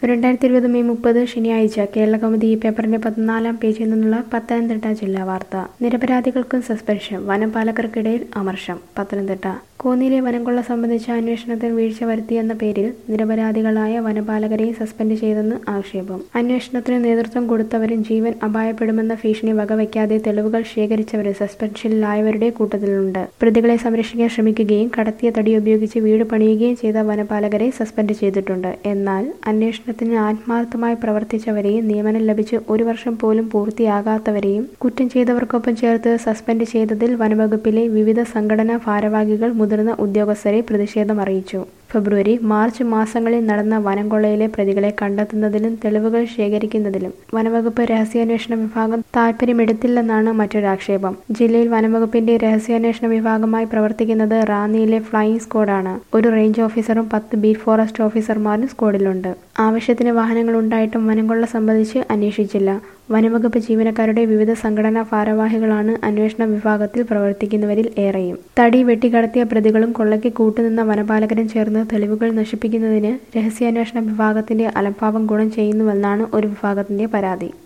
രണ്ടായിരത്തി ഇരുപത് മെയ് മുപ്പത് ശനിയാഴ്ച കേരളകൗമുദി ഈ പേപ്പറിന്റെ പതിനാലാം പേജിൽ നിന്നുള്ള പത്തനംതിട്ട ജില്ലാ വാർത്ത നിരപരാധികൾക്കും സസ്പെൻഷൻ വനപാലകർക്കിടയിൽ അമർഷം പത്തനംതിട്ട കോന്നിയിലെ വനംകൊള്ള സംബന്ധിച്ച അന്വേഷണത്തിൽ വീഴ്ച വരുത്തിയെന്ന പേരിൽ നിരപരാധികളായ വനപാലകരെ സസ്പെൻഡ് ചെയ്തെന്ന് ആക്ഷേപം അന്വേഷണത്തിന് നേതൃത്വം കൊടുത്തവരും ജീവൻ അപായപ്പെടുമെന്ന ഭീഷണി വകവയ്ക്കാതെ തെളിവുകൾ ശേഖരിച്ചവരും സസ്പെൻഷനിലായവരുടെ കൂട്ടത്തിലുണ്ട് പ്രതികളെ സംരക്ഷിക്കാൻ ശ്രമിക്കുകയും കടത്തിയ തടി ഉപയോഗിച്ച് വീട് പണിയുകയും ചെയ്ത വനപാലകരെ സസ്പെൻഡ് ചെയ്തിട്ടുണ്ട് എന്നാൽ അന്വേഷണത്തിന് ആത്മാർത്ഥമായി പ്രവർത്തിച്ചവരെയും നിയമനം ലഭിച്ച് ഒരു വർഷം പോലും പൂർത്തിയാകാത്തവരെയും കുറ്റം ചെയ്തവർക്കൊപ്പം ചേർത്ത് സസ്പെൻഡ് ചെയ്തതിൽ വനവകുപ്പിലെ വിവിധ സംഘടനാ ഭാരവാഹികൾ മുതിർന്ന ഉദ്യോഗസ്ഥരെ പ്രതിഷേധം അറിയിച്ചു ഫെബ്രുവരി മാർച്ച് മാസങ്ങളിൽ നടന്ന വനംകൊള്ളയിലെ പ്രതികളെ കണ്ടെത്തുന്നതിലും തെളിവുകൾ ശേഖരിക്കുന്നതിലും വനവകുപ്പ് രഹസ്യാന്വേഷണ വിഭാഗം താൽപ്പര്യമെടുത്തില്ലെന്നാണ് മറ്റൊരാക്ഷേപം ജില്ലയിൽ വനംവകുപ്പിന്റെ രഹസ്യാന്വേഷണ വിഭാഗമായി പ്രവർത്തിക്കുന്നത് റാന്നിയിലെ ഫ്ലൈയിംഗ് സ്ക്വാഡാണ് ഒരു റേഞ്ച് ഓഫീസറും പത്ത് ബീറ്റ് ഫോറസ്റ്റ് ഓഫീസർമാരും സ്ക്വാഡിലുണ്ട് ആവശ്യത്തിന് വാഹനങ്ങൾ ഉണ്ടായിട്ടും വനംകൊള്ള സംബന്ധിച്ച് അന്വേഷിച്ചില്ല വനംവകുപ്പ് ജീവനക്കാരുടെ വിവിധ സംഘടനാ ഭാരവാഹികളാണ് അന്വേഷണ വിഭാഗത്തിൽ പ്രവർത്തിക്കുന്നവരിൽ ഏറെയും തടി വെട്ടിക്കടത്തിയ പ്രതികളും കൊള്ളയ്ക്ക് കൂട്ടുനിന്ന വനപാലകരും ചേർന്ന് തെളിവുകൾ നശിപ്പിക്കുന്നതിന് രഹസ്യാന്വേഷണ വിഭാഗത്തിന്റെ അലംഭാവം ഗുണം ചെയ്യുന്നുവെന്നാണ് ഒരു വിഭാഗത്തിന്റെ പരാതി